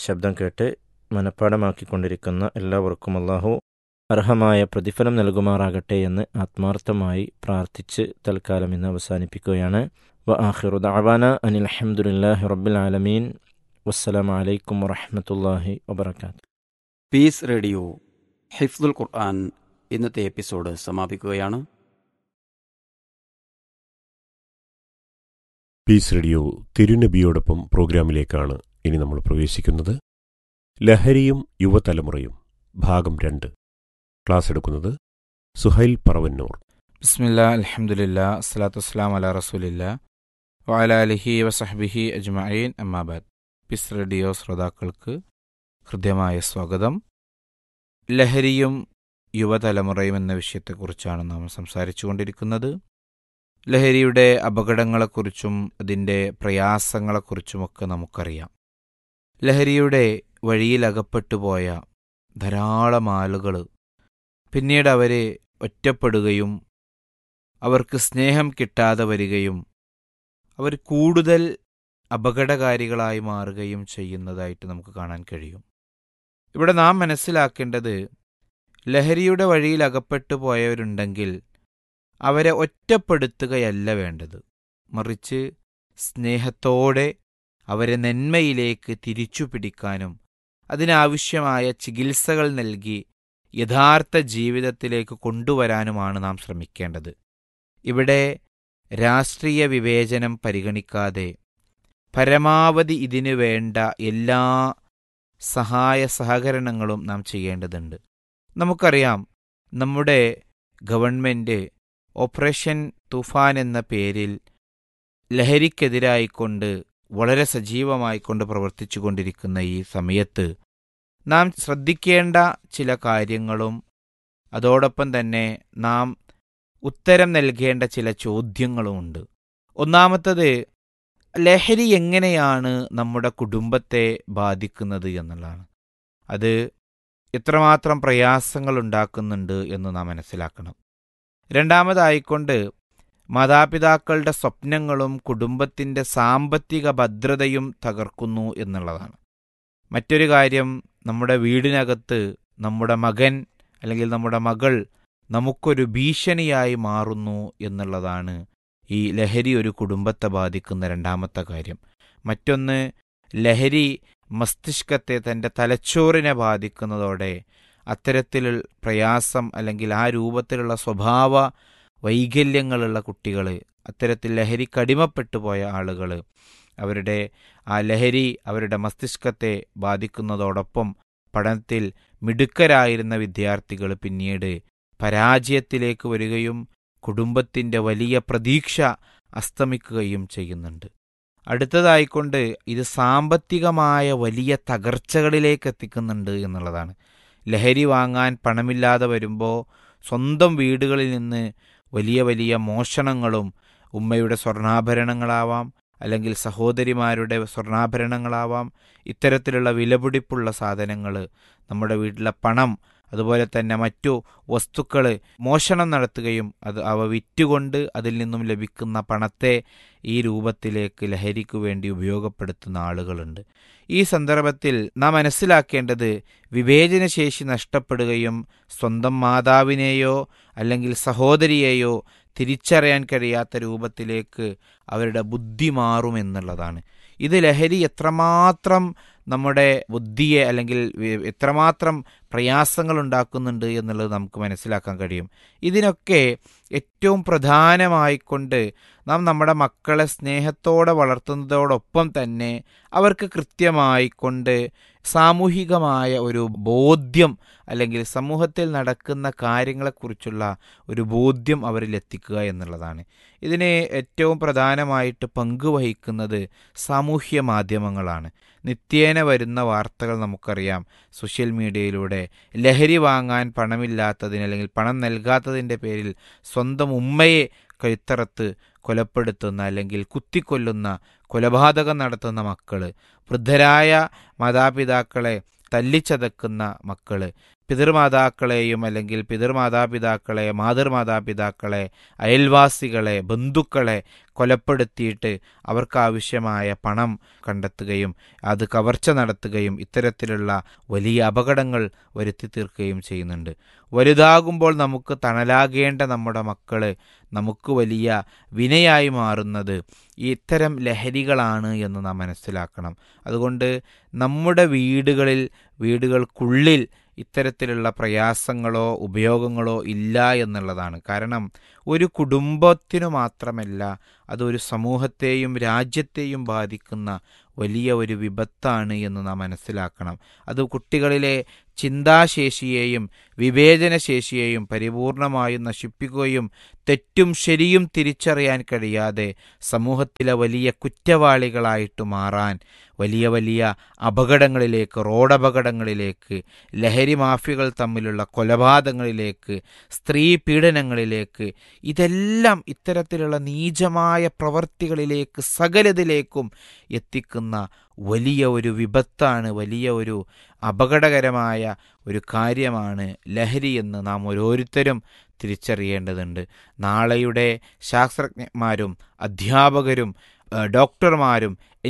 ശബ്ദം കേട്ട് മനഃപ്പാടമാക്കിക്കൊണ്ടിരിക്കുന്ന എല്ലാവർക്കും അള്ളാഹു അർഹമായ പ്രതിഫലം നൽകുമാറാകട്ടെ എന്ന് ആത്മാർത്ഥമായി പ്രാർത്ഥിച്ച് തൽക്കാലം ഇന്ന് അവസാനിപ്പിക്കുകയാണ് വ ആഖിറു ദഅവാന അനിൽ അൽഹംദുലില്ലാഹി റബ്ബിൽ ആലമീൻ വസ്സലാമു അലൈക്കും വറഹ്മത്തുള്ളാഹി വബറകാതുഹു പീസ് റേഡിയോ ഹിഫ്ദുൽ ഖുർആൻ ഇന്നത്തെ എപ്പിസോഡ് സമാപിക്കുകയാണ് പീസ് റേഡിയോ തിരുനബിയോടൊപ്പം പ്രോഗ്രാമിലേക്കാണ് ഇനി നമ്മൾ പ്രവേശിക്കുന്നത് ലഹരിയും യുവതലമുറയും ഭാഗം രണ്ട് ക്ലാസ് എടുക്കുന്നത് സുഹൈൽ പറവന്നൂർ ബിസ്മില്ല അലഹമുല്ല അസ്സലാത്തു വസ്സലാം അല റസൂലില്ല വഅല അലിഹി വസഹബിഹി അജ്മഈൻ അമ്മാബാദ് പിസ് റേഡിയോ ശ്രോതാക്കൾക്ക് ഹൃദ്യമായ സ്വാഗതം ലഹരിയും യുവതലമുറയും എന്ന വിഷയത്തെക്കുറിച്ചാണ് നാം സംസാരിച്ചുകൊണ്ടിരിക്കുന്നത് ലഹരിയുടെ അപകടങ്ങളെക്കുറിച്ചും അതിൻ്റെ പ്രയാസങ്ങളെക്കുറിച്ചുമൊക്കെ നമുക്കറിയാം ലഹരിയുടെ വഴിയിലകപ്പെട്ടു പോയ ധാരാളം ആളുകൾ പിന്നീട് അവർ ഒറ്റപ്പെടുകയും അവർക്ക് സ്നേഹം കിട്ടാതെ വരികയും അവർ കൂടുതൽ അപകടകാരികളായി മാറുകയും ചെയ്യുന്നതായിട്ട് നമുക്ക് കാണാൻ കഴിയും ഇവിടെ നാം മനസ്സിലാക്കേണ്ടത് ലഹരിയുടെ വഴിയിൽ അകപ്പെട്ടു പോയവരുണ്ടെങ്കിൽ അവരെ ഒറ്റപ്പെടുത്തുകയല്ല വേണ്ടത് മറിച്ച് സ്നേഹത്തോടെ അവരെ നന്മയിലേക്ക് തിരിച്ചു പിടിക്കാനും അതിനാവശ്യമായ ചികിത്സകൾ നൽകി യഥാർത്ഥ ജീവിതത്തിലേക്ക് കൊണ്ടുവരാനുമാണ് നാം ശ്രമിക്കേണ്ടത് ഇവിടെ രാഷ്ട്രീയ വിവേചനം പരിഗണിക്കാതെ പരമാവധി ഇതിനു വേണ്ട എല്ലാ സഹായ സഹകരണങ്ങളും നാം ചെയ്യേണ്ടതുണ്ട് നമുക്കറിയാം നമ്മുടെ ഗവൺമെൻറ് ഓപ്പറേഷൻ തുഫാൻ എന്ന പേരിൽ ലഹരിക്കെതിരായിക്കൊണ്ട് വളരെ സജീവമായിക്കൊണ്ട് പ്രവർത്തിച്ചു കൊണ്ടിരിക്കുന്ന ഈ സമയത്ത് നാം ശ്രദ്ധിക്കേണ്ട ചില കാര്യങ്ങളും അതോടൊപ്പം തന്നെ നാം ഉത്തരം നൽകേണ്ട ചില ചോദ്യങ്ങളുമുണ്ട് ഒന്നാമത്തത് ലഹരി എങ്ങനെയാണ് നമ്മുടെ കുടുംബത്തെ ബാധിക്കുന്നത് എന്നുള്ളതാണ് അത് എത്രമാത്രം പ്രയാസങ്ങൾ ഉണ്ടാക്കുന്നുണ്ട് എന്ന് നാം മനസ്സിലാക്കണം രണ്ടാമതായിക്കൊണ്ട് മാതാപിതാക്കളുടെ സ്വപ്നങ്ങളും കുടുംബത്തിൻ്റെ സാമ്പത്തിക ഭദ്രതയും തകർക്കുന്നു എന്നുള്ളതാണ് മറ്റൊരു കാര്യം നമ്മുടെ വീടിനകത്ത് നമ്മുടെ മകൻ അല്ലെങ്കിൽ നമ്മുടെ മകൾ നമുക്കൊരു ഭീഷണിയായി മാറുന്നു എന്നുള്ളതാണ് ഈ ലഹരി ഒരു കുടുംബത്തെ ബാധിക്കുന്ന രണ്ടാമത്തെ കാര്യം മറ്റൊന്ന് ലഹരി മസ്തിഷ്കത്തെ തൻ്റെ തലച്ചോറിനെ ബാധിക്കുന്നതോടെ അത്തരത്തിൽ പ്രയാസം അല്ലെങ്കിൽ ആ രൂപത്തിലുള്ള സ്വഭാവ വൈകല്യങ്ങളുള്ള കുട്ടികൾ അത്തരത്തിൽ ലഹരിക്ക് അടിമപ്പെട്ടു പോയ ആളുകൾ അവരുടെ ആ ലഹരി അവരുടെ മസ്തിഷ്കത്തെ ബാധിക്കുന്നതോടൊപ്പം പഠനത്തിൽ മിടുക്കരായിരുന്ന വിദ്യാർത്ഥികൾ പിന്നീട് പരാജയത്തിലേക്ക് വരികയും കുടുംബത്തിൻ്റെ വലിയ പ്രതീക്ഷ അസ്തമിക്കുകയും ചെയ്യുന്നുണ്ട് അടുത്തതായിക്കൊണ്ട് ഇത് സാമ്പത്തികമായ വലിയ തകർച്ചകളിലേക്ക് എത്തിക്കുന്നുണ്ട് എന്നുള്ളതാണ് ലഹരി വാങ്ങാൻ പണമില്ലാതെ വരുമ്പോൾ സ്വന്തം വീടുകളിൽ നിന്ന് വലിയ വലിയ മോഷണങ്ങളും ഉമ്മയുടെ സ്വർണ്ണാഭരണങ്ങളാവാം അല്ലെങ്കിൽ സഹോദരിമാരുടെ സ്വർണ്ണാഭരണങ്ങളാവാം ഇത്തരത്തിലുള്ള വിലപിടിപ്പുള്ള സാധനങ്ങൾ നമ്മുടെ വീട്ടിലെ പണം അതുപോലെ തന്നെ മറ്റു വസ്തുക്കൾ മോഷണം നടത്തുകയും അത് അവ വിറ്റുകൊണ്ട് അതിൽ നിന്നും ലഭിക്കുന്ന പണത്തെ ഈ രൂപത്തിലേക്ക് ലഹരിക്കു വേണ്ടി ഉപയോഗപ്പെടുത്തുന്ന ആളുകളുണ്ട് ഈ സന്ദർഭത്തിൽ നാം മനസ്സിലാക്കേണ്ടത് വിവേചനശേഷി നഷ്ടപ്പെടുകയും സ്വന്തം മാതാവിനെയോ അല്ലെങ്കിൽ സഹോദരിയെയോ തിരിച്ചറിയാൻ കഴിയാത്ത രൂപത്തിലേക്ക് അവരുടെ ബുദ്ധി മാറുമെന്നുള്ളതാണ് ഇത് ലഹരി എത്രമാത്രം നമ്മുടെ ബുദ്ധിയെ അല്ലെങ്കിൽ എത്രമാത്രം പ്രയാസങ്ങൾ ഉണ്ടാക്കുന്നുണ്ട് എന്നുള്ളത് നമുക്ക് മനസ്സിലാക്കാൻ കഴിയും ഇതിനൊക്കെ ഏറ്റവും പ്രധാനമായിക്കൊണ്ട് നാം നമ്മുടെ മക്കളെ സ്നേഹത്തോടെ വളർത്തുന്നതോടൊപ്പം തന്നെ അവർക്ക് കൃത്യമായിക്കൊണ്ട് സാമൂഹികമായ ഒരു ബോധ്യം അല്ലെങ്കിൽ സമൂഹത്തിൽ നടക്കുന്ന കാര്യങ്ങളെക്കുറിച്ചുള്ള ഒരു ബോധ്യം അവരിൽ എത്തിക്കുക എന്നുള്ളതാണ് ഇതിന് ഏറ്റവും പ്രധാനമായിട്ട് പങ്കുവഹിക്കുന്നത് സാമൂഹ്യ മാധ്യമങ്ങളാണ് നിത്യേന വരുന്ന വാർത്തകൾ നമുക്കറിയാം സോഷ്യൽ മീഡിയയിലൂടെ ലഹരി വാങ്ങാൻ പണമില്ലാത്തതിന് അല്ലെങ്കിൽ പണം നൽകാത്തതിൻ്റെ പേരിൽ സ്വന്തം ഉമ്മയെ കഴുത്തറത്ത് കൊലപ്പെടുത്തുന്ന അല്ലെങ്കിൽ കുത്തിക്കൊല്ലുന്ന കൊലപാതകം നടത്തുന്ന മക്കൾ വൃദ്ധരായ മാതാപിതാക്കളെ തല്ലിച്ചതക്കുന്ന മക്കൾ പിതൃമാതാക്കളെയും അല്ലെങ്കിൽ പിതൃമാതാപിതാക്കളെ മാതൃമാതാപിതാക്കളെ അയൽവാസികളെ ബന്ധുക്കളെ കൊലപ്പെടുത്തിയിട്ട് അവർക്കാവശ്യമായ പണം കണ്ടെത്തുകയും അത് കവർച്ച നടത്തുകയും ഇത്തരത്തിലുള്ള വലിയ അപകടങ്ങൾ വരുത്തി തീർക്കുകയും ചെയ്യുന്നുണ്ട് വലുതാകുമ്പോൾ നമുക്ക് തണലാകേണ്ട നമ്മുടെ മക്കള് നമുക്ക് വലിയ വിനയായി മാറുന്നത് ഈ ഇത്തരം ലഹരികളാണ് എന്ന് നാം മനസ്സിലാക്കണം അതുകൊണ്ട് നമ്മുടെ വീടുകളിൽ വീടുകൾക്കുള്ളിൽ ഇത്തരത്തിലുള്ള പ്രയാസങ്ങളോ ഉപയോഗങ്ങളോ ഇല്ല എന്നുള്ളതാണ് കാരണം ഒരു കുടുംബത്തിനു മാത്രമല്ല അതൊരു സമൂഹത്തെയും രാജ്യത്തെയും ബാധിക്കുന്ന വലിയ ഒരു വിപത്താണ് എന്ന് നാം മനസ്സിലാക്കണം അത് കുട്ടികളിലെ ചിന്താശേഷിയെയും വിവേചനശേഷിയെയും പരിപൂർണമായും നശിപ്പിക്കുകയും തെറ്റും ശരിയും തിരിച്ചറിയാൻ കഴിയാതെ സമൂഹത്തിലെ വലിയ കുറ്റവാളികളായിട്ട് മാറാൻ വലിയ വലിയ അപകടങ്ങളിലേക്ക് റോഡപകടങ്ങളിലേക്ക് ലഹരി മാഫിയകൾ തമ്മിലുള്ള കൊലപാതകങ്ങളിലേക്ക് സ്ത്രീ പീഡനങ്ങളിലേക്ക് ഇതെല്ലാം ഇത്തരത്തിലുള്ള നീചമായ പ്രവർത്തികളിലേക്ക് സകലതിലേക്കും എത്തിക്കുന്ന വലിയ ഒരു വിപത്താണ് വലിയ ഒരു അപകടകരമായ ഒരു കാര്യമാണ് ലഹരി എന്ന് നാം ഓരോരുത്തരും തിരിച്ചറിയേണ്ടതുണ്ട് നാളെയുടെ ശാസ്ത്രജ്ഞന്മാരും അധ്യാപകരും ഏഹ്, ഡോക്ടർമാരും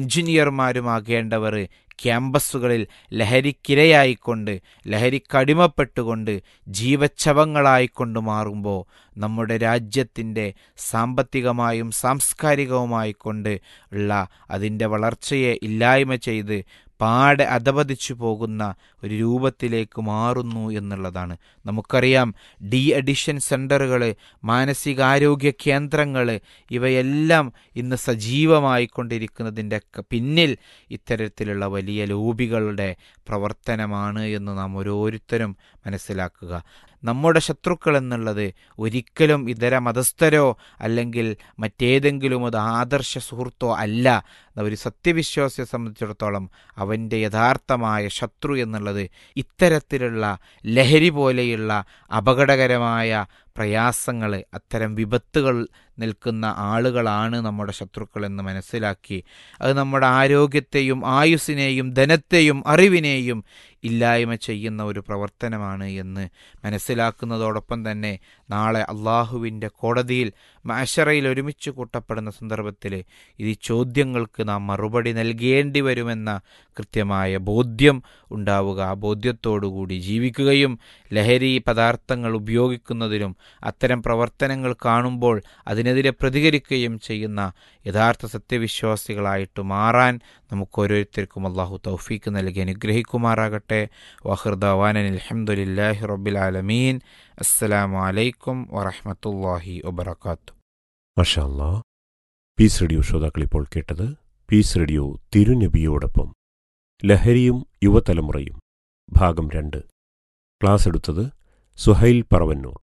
എഞ്ചിനീയർമാരുമാകേണ്ടവർ ക്യാമ്പസുകളിൽ ലഹരിക്കിരയായിക്കൊണ്ട് ലഹരിക്കടിമപ്പെട്ടുകൊണ്ട് ജീവച്ഛവങ്ങളായിക്കൊണ്ട് മാറുമ്പോൾ നമ്മുടെ രാജ്യത്തിൻ്റെ സാമ്പത്തികമായും സാംസ്കാരികവുമായിക്കൊണ്ട് ഉള്ള അതിൻ്റെ വളർച്ചയെ ഇല്ലായ്മ ചെയ്ത് പാടെ അധപതിച്ചു പോകുന്ന ഒരു രൂപത്തിലേക്ക് മാറുന്നു എന്നുള്ളതാണ് നമുക്കറിയാം ഡി അഡിഷൻ സെൻ്ററുകൾ മാനസികാരോഗ്യ കേന്ദ്രങ്ങൾ ഇവയെല്ലാം ഇന്ന് സജീവമായിക്കൊണ്ടിരിക്കുന്നതിൻ്റെ ഒക്കെ പിന്നിൽ ഇത്തരത്തിലുള്ള വലിയ ലോബികളുടെ പ്രവർത്തനമാണ് എന്ന് നാം ഓരോരുത്തരും മനസ്സിലാക്കുക നമ്മുടെ ശത്രുക്കൾ എന്നുള്ളത് ഒരിക്കലും ഇതര മതസ്ഥരോ അല്ലെങ്കിൽ മറ്റേതെങ്കിലും ഒരു ആദർശ സുഹൃത്തോ അല്ല ഒരു സത്യവിശ്വാസിയെ സംബന്ധിച്ചിടത്തോളം അവൻ്റെ യഥാർത്ഥമായ ശത്രു എന്നുള്ളത് ഇത്തരത്തിലുള്ള ലഹരി പോലെയുള്ള അപകടകരമായ പ്രയാസങ്ങൾ അത്തരം വിപത്തുകൾ നിൽക്കുന്ന ആളുകളാണ് നമ്മുടെ ശത്രുക്കൾ എന്ന് മനസ്സിലാക്കി അത് നമ്മുടെ ആരോഗ്യത്തെയും ആയുസ്സിനെയും ധനത്തെയും അറിവിനെയും ഇല്ലായ്മ ചെയ്യുന്ന ഒരു പ്രവർത്തനമാണ് എന്ന് മനസ്സിലാക്കുന്നതോടൊപ്പം തന്നെ നാളെ അള്ളാഹുവിൻ്റെ കോടതിയിൽ മാഷറയിൽ ഒരുമിച്ച് കൂട്ടപ്പെടുന്ന സന്ദർഭത്തിൽ ഈ ചോദ്യങ്ങൾക്ക് നാം മറുപടി നൽകേണ്ടി വരുമെന്ന കൃത്യമായ ബോധ്യം ഉണ്ടാവുക ആ ബോധ്യത്തോടുകൂടി ജീവിക്കുകയും ലഹരി പദാർത്ഥങ്ങൾ ഉപയോഗിക്കുന്നതിലും അത്തരം പ്രവർത്തനങ്ങൾ കാണുമ്പോൾ അതിനെതിരെ പ്രതികരിക്കുകയും ചെയ്യുന്ന യഥാർത്ഥ സത്യവിശ്വാസികളായിട്ട് മാറാൻ നമുക്ക് ഓരോരുത്തർക്കും അള്ളാഹു തൗഫീക്ക് നൽകി അനുഗ്രഹിക്കുമാറാകട്ടെ വഹൃദവാനൻ അലഹമുല്ലാഹി റബ്ബിൽ ആലമീൻ അസ്സലാമു അലൈക്കും വറഹമത്തല്ലാഹി വബർക്കാത്തു മഷാല്ലാ പീസ് റേഡിയോ ശ്രോതാക്കൾ ഇപ്പോൾ കേട്ടത് പീസ് റേഡിയോ തിരുനബിയോടൊപ്പം ലഹരിയും യുവതലമുറയും ഭാഗം രണ്ട് ക്ലാസ് എടുത്തത് സുഹൈൽ പറവന്നൂർ